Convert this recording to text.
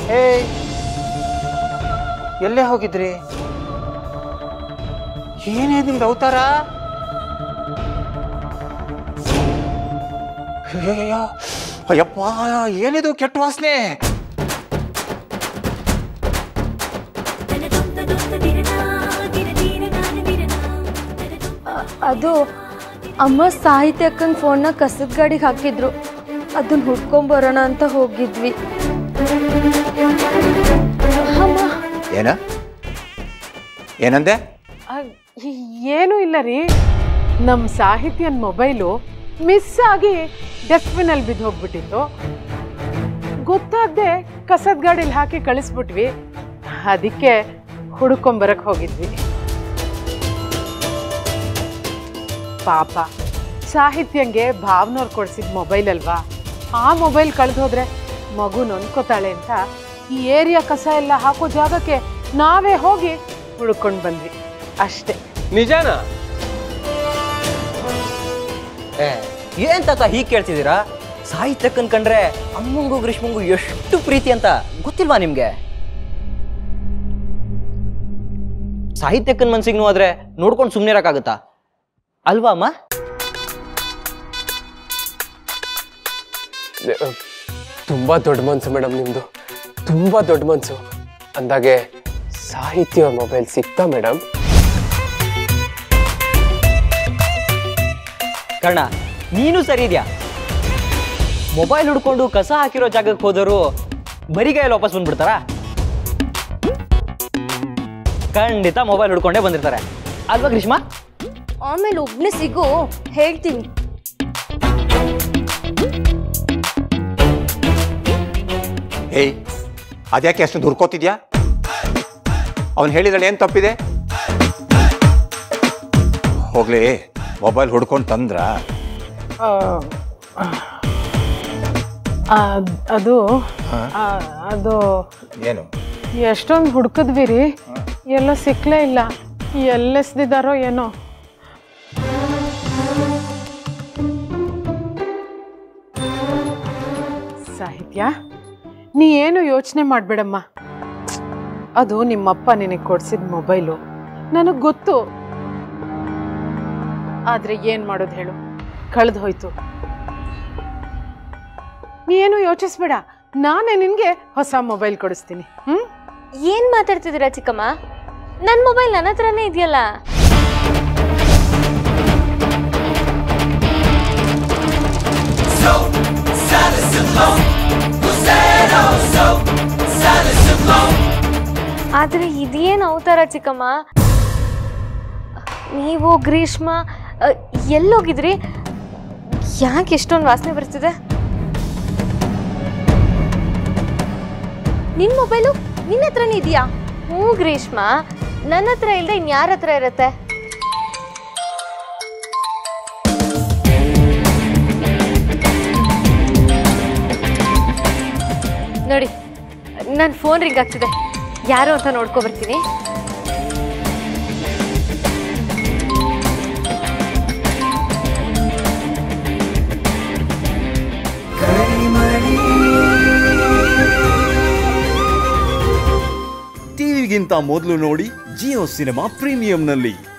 ಏಯ್ ಎಲ್ಲೇ ಹೋಗಿದ್ರಿ ಏನೇ ನಿಮ್ದು ಅವತಾರ ಅಯ್ಯಯ್ಯೋ, ಅಯ್ಯಪ್ಪ ಏನಿದು ಕೆಟ್ಟ ವಾಸನೆ ಅದು ಅಮ್ಮ ಸಾಹಿತ್ಯಕ್ಕಂಗೆ ಫೋನ್ನ ಕಸದ ಗಾಡಿಗೆ ಹಾಕಿದ್ರು ಅದನ್ನ ಹುಡ್ಕೊಂಬರೋಣ ಅಂತ ಹೋಗಿದ್ವಿ ಅಮ್ಮ ಏನ ಏನಂದೆ ಏನೂ ಇಲ್ಲ ರೀ ನಮ್ಮ ಸಾಹಿತ್ಯನ ಮೊಬೈಲು ಮಿಸ್ ಆಗಿ ಡಸ್ಟ್ಬಿನಲ್ಲಿ ಬಿದ್ದು ಹೋಗ್ಬಿಟ್ಟಿತ್ತು ಗೊತ್ತಾಗದೆ ಕಸದ ಗಾಡಿಲಿ ಹಾಕಿ ಕಳಿಸ್ಬಿಟ್ವಿ ಅದಕ್ಕೆ ಹುಡುಕೊಂಬರಕ್ಕೆ ಹೋಗಿದ್ವಿ ಪಾಪ ಸಾಹಿತ್ಯಂಗೆ ಭಾವನವ್ರು ಕೊಡ್ಸಿದ ಮೊಬೈಲ್ ಅಲ್ವಾ ಆ ಮೊಬೈಲ್ ಕಳೆದು ಹೋದ್ರೆ ಮಗು ನೊಂದ್ಕೋತಾಳೆ ಅಂತ ಈ ಏರಿಯಾ ಕಸ ಎಲ್ಲ ಹಾಕೋ ಜಾಗಕ್ಕೆ ನಾವೇ ಹೋಗಿ ಹುಡ್ಕೊಂಡು ಬಂದ್ವಿ ಅಷ್ಟೇ ನಿಜಾನಾ ಏ ಏನ್ ತಾತ ಹೀಗೆ ಕೇಳ್ತಿದ್ದೀರಾ ಸಾಹಿತ್ಯಕ್ಕನ್ ಕಂಡ್ರೆ ಅಮ್ಮಂಗೂ ಗ್ರೀಷ್ಮಂಗೂ ಎಷ್ಟು ಪ್ರೀತಿ ಅಂತ ಗೊತ್ತಿಲ್ವಾ ನಿಮ್ಗೆ ಸಾಹಿತ್ಯಕ್ಕನ್ ಮನ್ಸಿಗೆ ನೋವಾದ್ರೆ ನೋಡ್ಕೊಂಡು ಸುಮ್ಮನೆ ಇರಕ್ಕಾಗತ್ತಾ ಅಲ್ವಾ ಅಮ್ಮ ತುಂಬಾ ದೊಡ್ಡ ಮನ್ಸು ಮೇಡಮ್ ನಿಮ್ದು ತುಂಬಾ ದೊಡ್ಡ ಮನ್ಸು ಅಂದಾಗೆ ಸಾಹಿತ್ಯ ಮೊಬೈಲ್ ಸಿಗ್ತಾ ಮೇಡಮ್ ಕರ್ಣ ನೀನು ಸರಿ ಇದೆಯಾ ಮೊಬೈಲ್ ಹುಡ್ಕೊಂಡು ಕಸ ಹಾಕಿರೋ ಜಾಗಕ್ಕೆ ಹೋದವರು ಬರಿಗೈಯಲ್ಲಿ ವಾಪಸ್ ಬಂದ್ಬಿಡ್ತಾರಾ ಖಂಡಿತ ಮೊಬೈಲ್ ಹುಡ್ಕೊಂಡೇ ಬಂದಿರ್ತಾರೆ ಅಲ್ವಾ ಗ್ರೀಷ್ಮಾ ಆಮೇಲೆ ಒಬ್ನೇ ಸಿಗು ಹೇಳ್ತೀನಿ ಏಯ್ ಅದ್ಯಾಕೆ ಅಷ್ಟು ದುರ್ಕೋತಿದ್ಯಾ ಅವನು ಹೇಳಿದ್ರೆ ಏನು ತಪ್ಪಿದೆ ಹೋಗ್ಲಿ ಮೊಬೈಲ್ ಹುಡ್ಕೊಂಡು ತಂದ್ರ ಅದ್- ಅದು ಆ, ಅದು ಏನು ಎಷ್ಟೊಂದು ಹುಡ್ಕದ್ವಿ ರೀ ಎಲ್ಲ ಸಿಕ್ಲೇ ಇಲ್ಲ ಎಲ್ಲೆಸ್ದಿದ್ದಾರೋ ಏನೋ ಸಾಹಿತ್ಯ ನೀ ಏನು ಯೋಚನೆ ಮಾಡಬೇಡಮ್ಮ ಅದು ನಿಮ್ಮಪ್ಪ ನಿನಗೆ ಕೊಡ್ಸಿದ ಮೊಬೈಲು ನನಗೆ ಗೊತ್ತು ಆದರೆ ಏನು ಮಾಡೋದು ಹೇಳು ಕಳೆದು ಹೋಯ್ತು ನೀ ಏನು ಯೋಚಿಸ್ಬೇಡ ನಾನೇ ನಿನಗೆ ಹೊಸ ಮೊಬೈಲ್ ಕೊಡಿಸ್ತೀನಿ ಹ್ಞೂ ಏನ್ ಮಾತಾಡ್ತಿದ್ದೀರಾ ಚಿಕ್ಕಮ್ಮ ನನ್ನ ಮೊಬೈಲ್ ನನ್ನ ಹತ್ರನೇ ಇದೆಯಲ್ಲ ಆದ್ರೆ ಇದೇನು ಅವತಾರ ಚಿಕ್ಕಮ್ಮ ನೀವು ಗ್ರೀಷ್ಮ ಅ, ಎಲ್ಲೋಗಿದ್ರಿ ಯಾಕೆ ಎಷ್ಟೊಂದು ವಾಸನೆ ಬರ್ತಿದೆ ನಿನ್ ಮೊಬೈಲು ನಿನ್ನ ಹತ್ರನೇ ಇದೆಯಾ ಹ್ಞೂ ಗ್ರೀಷ್ಮ ನನ್ನ ಹತ್ರ ಇಲ್ಲದೆ ಇನ್ಯಾರ ಹತ್ರ ಇರತ್ತೆ ನೋಡಿ ನನ್ನ ಫೋನ್ ರಿಂಗ್ ಆಗ್ತಿದೆ ಯಾರು ಅಂತ ನೋಡ್ಕೊ ಬರ್ತೀನಿ ಟಿವಿಗಿಂತ ಮೊದಲು ನೋಡಿ ಜಿಯೋ ಸಿನಿಮಾ ಪ್ರೀಮಿಯಂನಲ್ಲಿ